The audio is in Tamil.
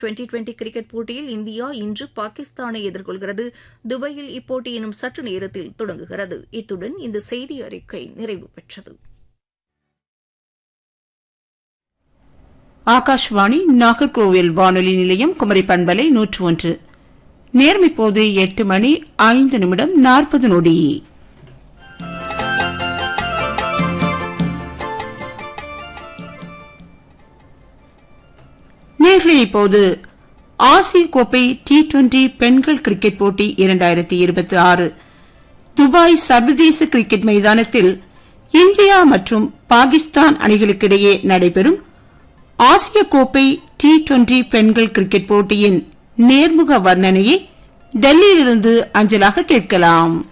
டுவெண்டி டுவெண்டி கிரிக்கெட் போட்டியில் இந்தியா இன்று பாகிஸ்தானை எதிர்கொள்கிறது துபாயில் இப்போட்டி இன்னும் சற்று நேரத்தில் தொடங்குகிறது இத்துடன் இந்த செய்தி அறிக்கை நிறைவு பெற்றது ஆகாஷ்வாணி நாகர்கோவில் வானொலி நிலையம் குமரி பண்பலை நூற்று ஒன்று நேரம் இப்போது எட்டு மணி ஐந்து நிமிடம் நாற்பது நொடி நேர்களே இப்போது ஆசிய கோப்பை டி டுவெண்டி பெண்கள் கிரிக்கெட் போட்டி இரண்டாயிரத்தி இருபத்தி ஆறு துபாய் சர்வதேச கிரிக்கெட் மைதானத்தில் இந்தியா மற்றும் பாகிஸ்தான் அணிகளுக்கிடையே நடைபெறும் ஆசிய கோப்பை டி டுவெண்டி பெண்கள் கிரிக்கெட் போட்டியின் நேர்முக வர்ணனையை டெல்லியிலிருந்து அஞ்சலாக கேட்கலாம்